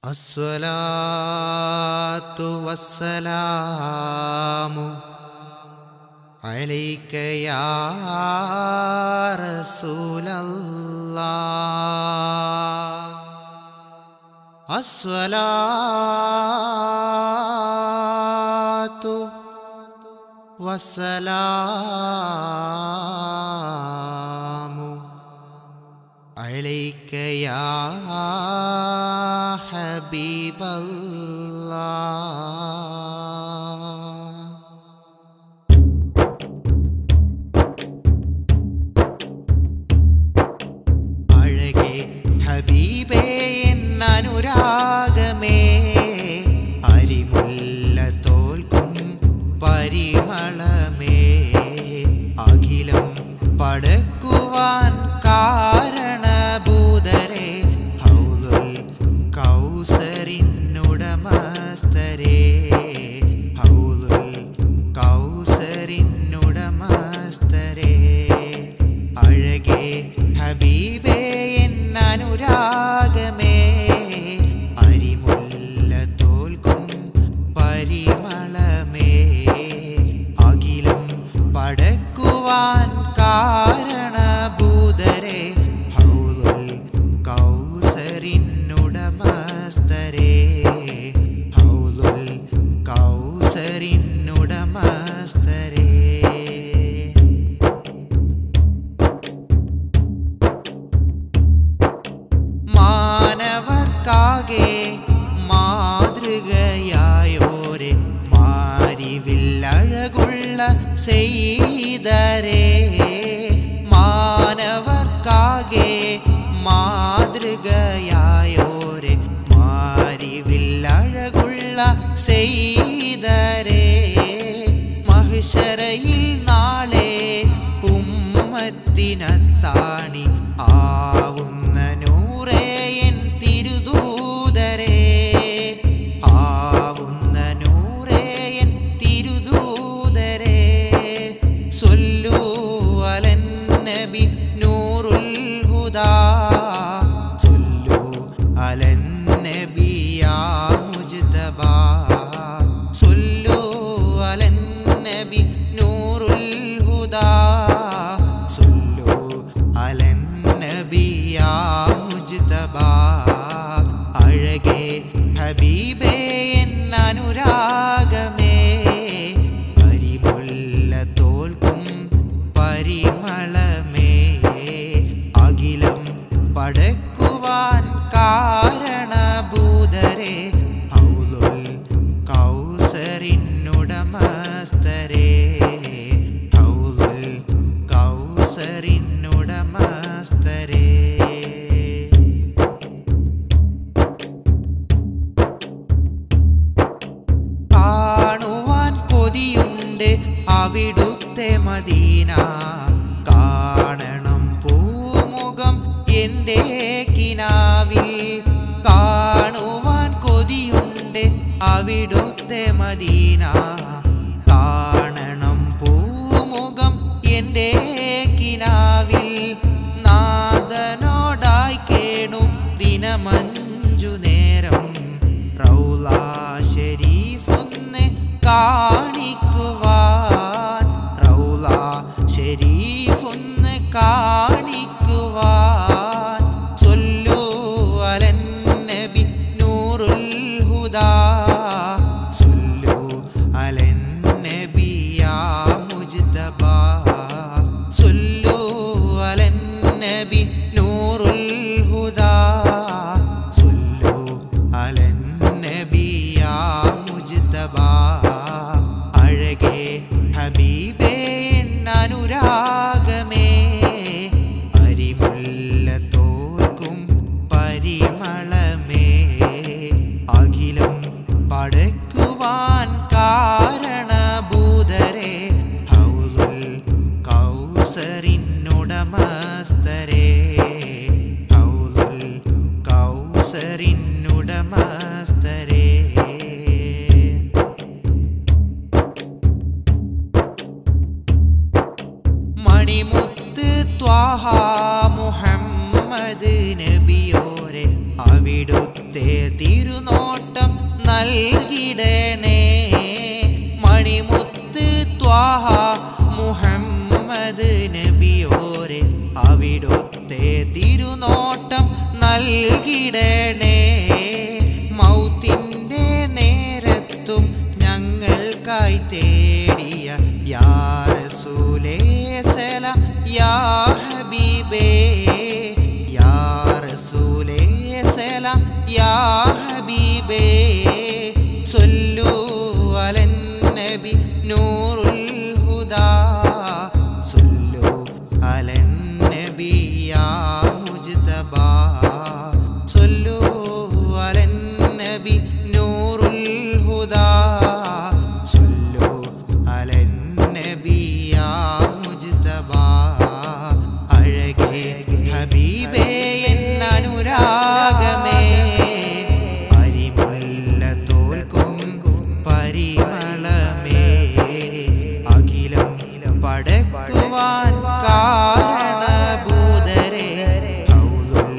الصلاة والسلام عليك يا رسول الله الصلاة والسلام عليك يا حبيب الله അഴകേ ഹബീബേ എന്നനുരാഗമേ അരിമുല്ല തോൽക്കും പരിമളമേ അഖിലം പടക്കുവാൻ കാരണഭൂതരെ ഹൗലുൽ കൗസറിനുടമസ്തരേ ഹൗലുൽ കൗസറിനുടമസ്തരേ അഴകേ ഹബീബേ എന്നനുരാഗമേ അരിമുല്ല തോൽക്കും പരിമളമേ അഖിലം പടക്കുവാൻ കാരണഭൂതരെ ഹൗലുൽ കൗസറിനുടമസ്തരേ ഹൗലുൽ കൗസറിനുടമസ്തരേ മാനവർക്കാകെ മാതൃകയായോരെ മാരിവില്ലഴകുള്ള ചെയ്തരേ മാനവർക്കാകെ മാതൃകയായോരെ മാരിവില്ലഴകുള്ള ചെയ്തരേ മഹിഷരയിൽ നാളെ ഉമ്മത്തിനത്താണി ആവുന്ന നൂറേയൻ തിരുദൂതരേ ആവുന്ന നൂറേയൻ തിരുദൂതരേ സൊല്ലു അലൻ നബി നൂറുൽ ഹുദാ സൊല്ലു അലൻ നബി യാ മുജ്തബാ സൊല്ലു അലൻ നബി നൂറുൽ ഹുദാ സൊല്ലു അലൻ നബി യാ മുജ്തബാ അഴകേ ഹബീബേ എന്നനുരാഗമേ പരിമുല്ല തോൽക്കും പരിമളമേ അഖിലം പടക്കുവാൻ കാരണഭൂതരെ ഹൗലുൽ കൗസറിനുടമസ്തരേ ഹൗലുൽ കൗസറിനുടമസ്തരേ കാണുവാൻ കൊതിയുണ്ട് അവിടുത്തെ മദീന കാണണം പൂമുഖം എൻ്റെ കിനാവിൽ കാണുവാൻ കൊതിയുണ്ട് അവിടുത്തെ മദീന കാണണം പൂമുഖം എൻ്റെ കിനാവിൽ നാദനോടായി കേണും ദിനമഞ്ചു നേരം റൗല ഷരീഫൊന്ന് കാണിക്കുവാൻ റൗല ഷരീഫൊന്ന് കാണിക്കുവാൻ സൊല്ലു അലൻ നബി നൂറുൽ ഹുദാ സൊല്ലു അലൻ നബി യാ മുജ്തബാ സൊല്ലു അലൻ നബി നൂറുൽ ഹുദാ സൊല്ലു അലൻ നബി യാ മുജ്തബാ അഴകേ ഹബീബേ അനുരാഗമേ അരിമുല്ല തോൽക്കും പരിമളമേ അഖിലം പടക്കുവാൻ കാരണഭൂതരെ ഹൗലുൽ കൗസറിനുടമസ്തരേ ഹൗലുൽ കൗസറിനുടമസ്തരേ മണിമുത്ത് ത്വാഹ മുഹമ്മദ് നബിയോരെ അവിടുത്തെ അവിടുത്തെ തിരുനോട്ടം നൽകിടണേ മണിമുത്ത് ത്വാഹ മുഹമ്മദ് നബിയോരെ അവിടുത്തെ തിരുനോട്ടം നൽകിടണേ മൗത്തിൻ്റെ നേരത്തും ഞങ്ങൾക്കായി തേടിയ യാ റസൂലേ സലാം യാ ഹബീബേ യാ റസൂലേ സലാം യാ ഹബീബേ സൊല്ലു അലൻ നബി നൂറുൽ ഹുദാ സൊല്ലു അലൻ നബി യാ മുജ്തബാ സൊല്ലു അലൻ നബി നൂറുൽ ഹുദാ സൊല്ലു അലൻ നബി യാ മുജ്തബാ അഴകേ ഹബീബേ എന്നനുരാഗമേ അരിമുല്ല തോൽക്കും പരിമളമേ അഖിലം പടക്കുവാൻ കാരണഭൂതരേ ഹൗലുൽ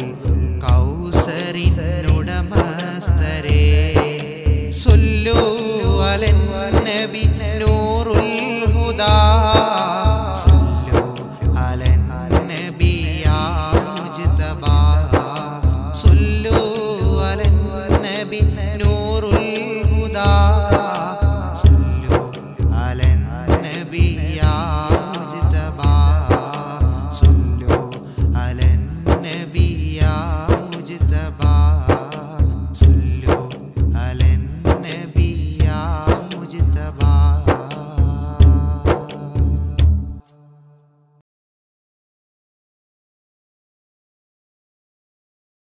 കൗസറിനുടമസ്തരേ സൊല്ലു അലൻ നബി നൂറുൽ ഹുദാ സൊല്ലു അലൻ നബി യാ മുജ്തബാ സൊല്ലു അലൻ നബി നൂറുൽ ഹുദാ